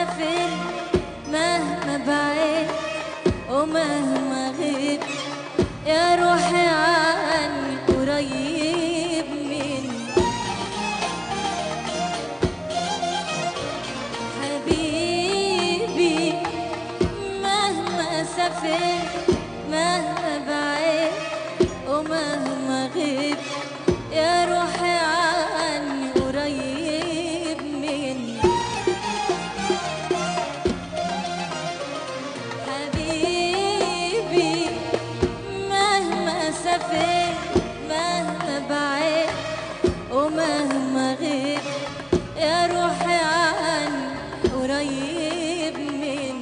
سافر مهما بعيد ومهما غيب يا روحي عني قريب مني حبيبي مهما سافر مهما بعيد ومهما غيب يا روحي عني قريب مني حبيبي مهما سافر مهما بعيد ومهما غيب يا روحي عني قريب مني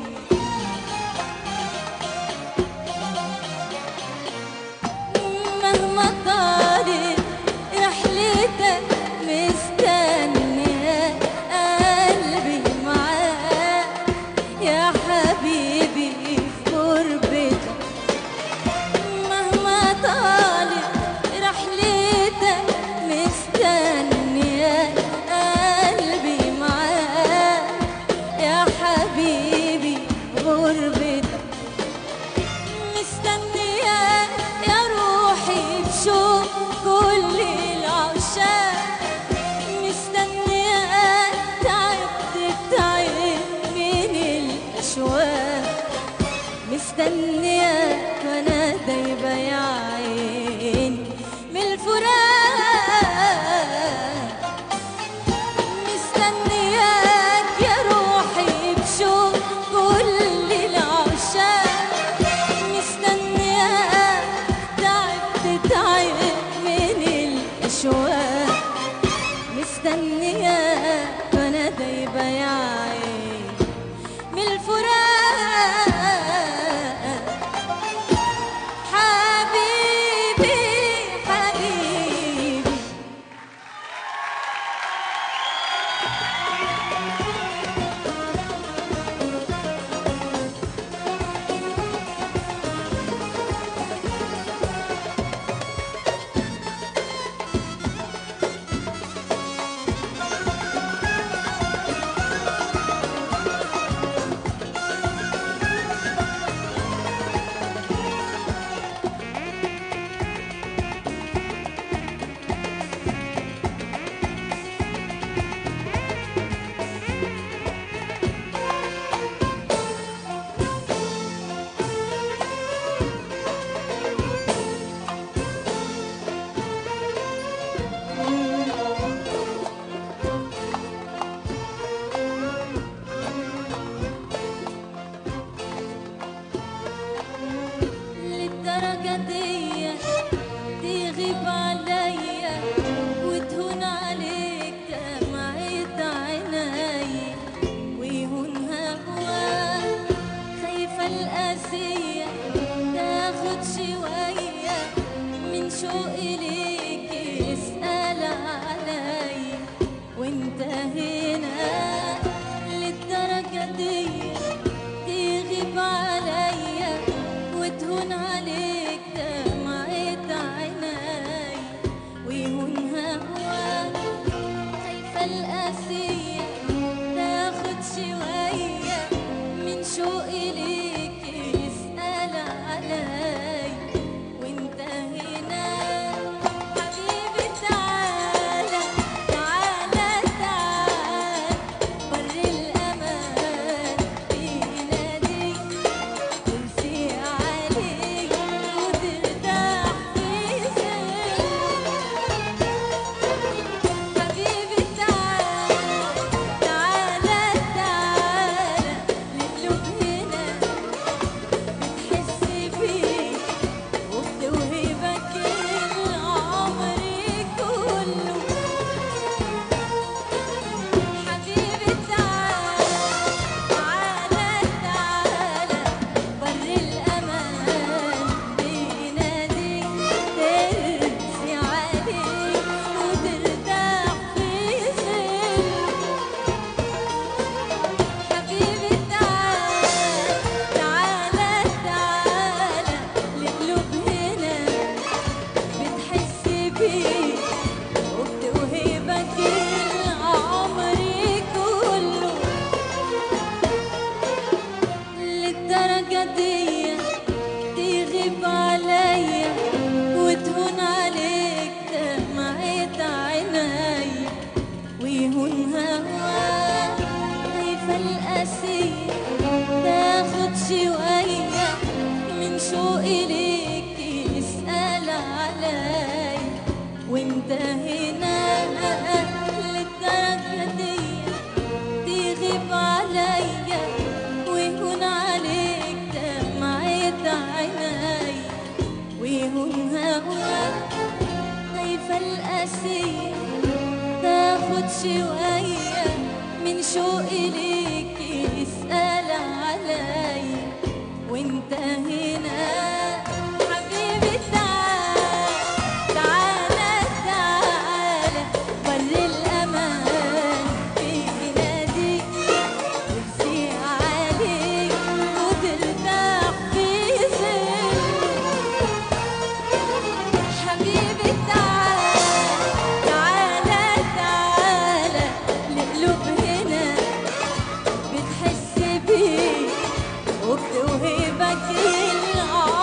مهما طالت رحلتك مستنية قلبي معاك يا حبيبي في غربتك مهما طالت رحلتك مستنية قلبي معاك يا حبيبي غربتك مستنياك يا روحي بشوق كل العشاق مستنياك تعبت تعب من الأشواق مستنياك وانا دايبة يا عيني من الفراق مستنياك يا روحي بشوق كل العشاق مستنياك تعبت تعب من الأشواق مستنياك وانا دايبة يا عيني من الفراق دي تغيب عليا وتهون عليك دمعة عيني ويهون هواك خايفة القاسية تاخد شوية من شوقي ليك يسأل علي وانت هنا للدرجة دي تغيب عليا ويهون عليك دمعة عيني ويهون هواك خايفة القاسية تاخد شوية من شوقي ليك يسأل علي وانت هنا حبيبي تعال تعالى تعالى بر الأمان في ناديك نفسي عليك وترتاح في ظل حبيبي تعال تعالى تعالى القلوب هنا بتحس بيه وبتوهبك العار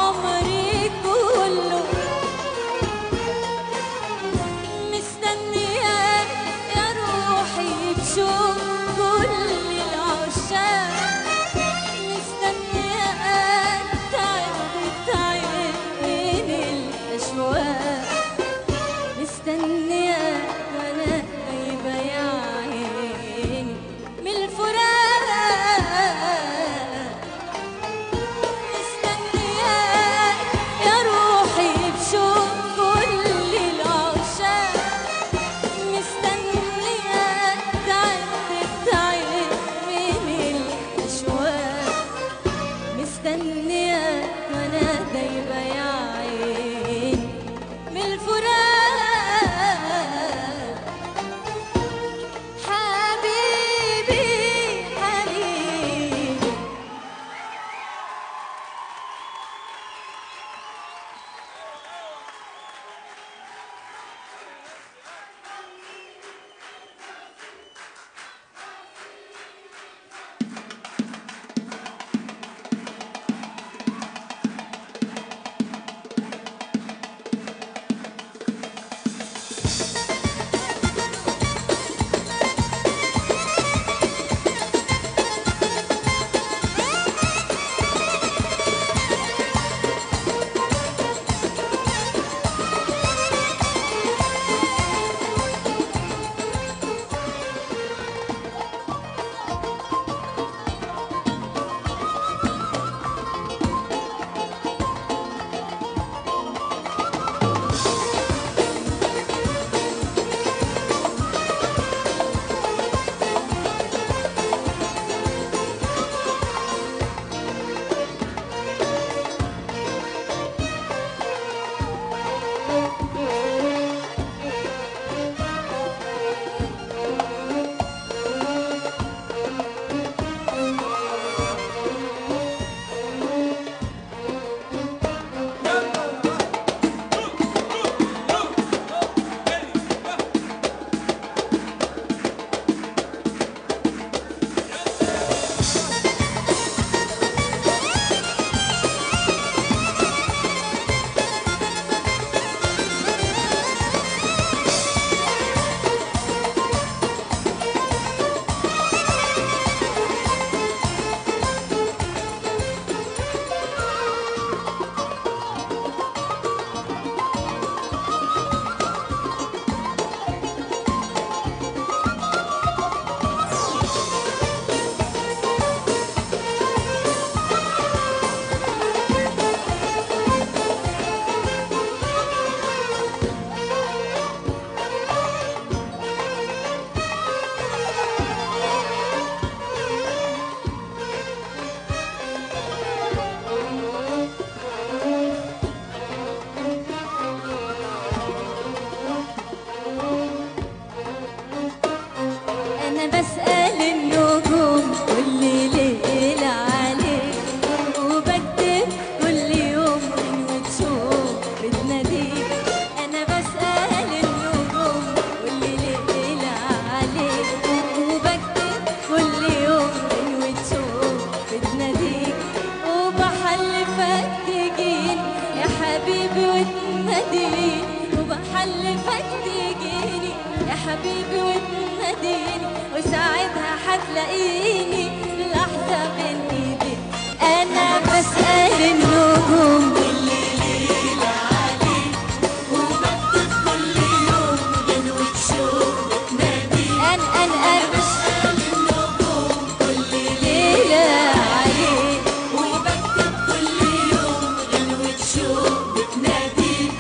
وتناديني وساعتها حتلاقيني لحظة بين ايدي انا بسأل النجوم كل ليلة عليك وبكتب كل يوم غنوة شوق بتناديك انا انا انا بسأل النجوم كل ليلة عليك وبكتب كل يوم غنوة شوق بتناديك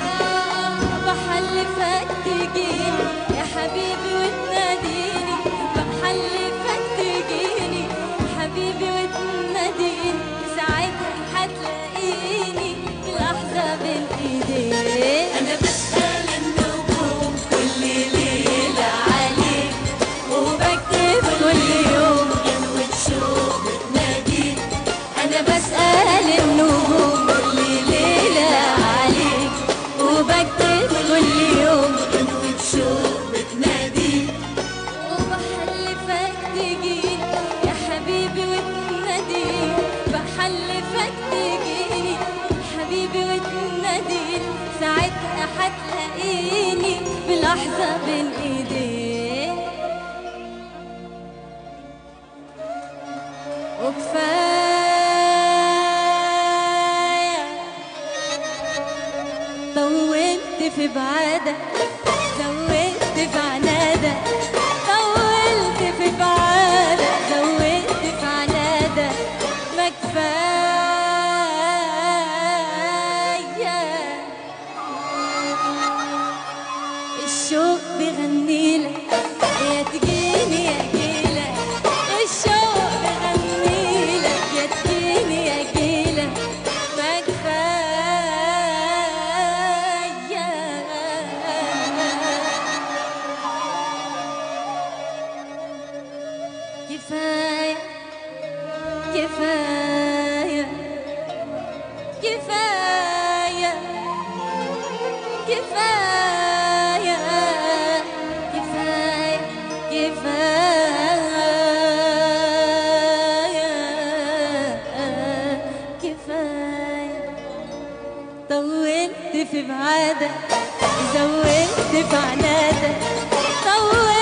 بحلفك تجيني يا حبيبي وتناديني بحلفك تجيني حبيبي وتناديني ساعتها حتلاقيني لحظة بين ايديك أنا بسأل النجوم كل ليلة عليك وبكتب كل يوم غنوة شوق بتناديك انا بسأل النجوم كل ليلة عليك وبكتب كل يوم غنوة شوق بتناديك وبحلفك تجيني يا حبيبي وتناديني بحلفك تجيني حبيبي وتناديني ساعتها حتلاقيني بلحظة بين ايديك وكفاية طولت في بعادك زودت في عنادك طولت في بعادك زودت في عنادك ما كفاية الشوق بغنيلك يا تجيني يا جيلك الشوق بغنيلك يا تجيني يا جيلك ما كفاية كفاية كفاية كفاية كفاية كفاية كفاية كفاية طولت في بعادك زودت في عنادك طولت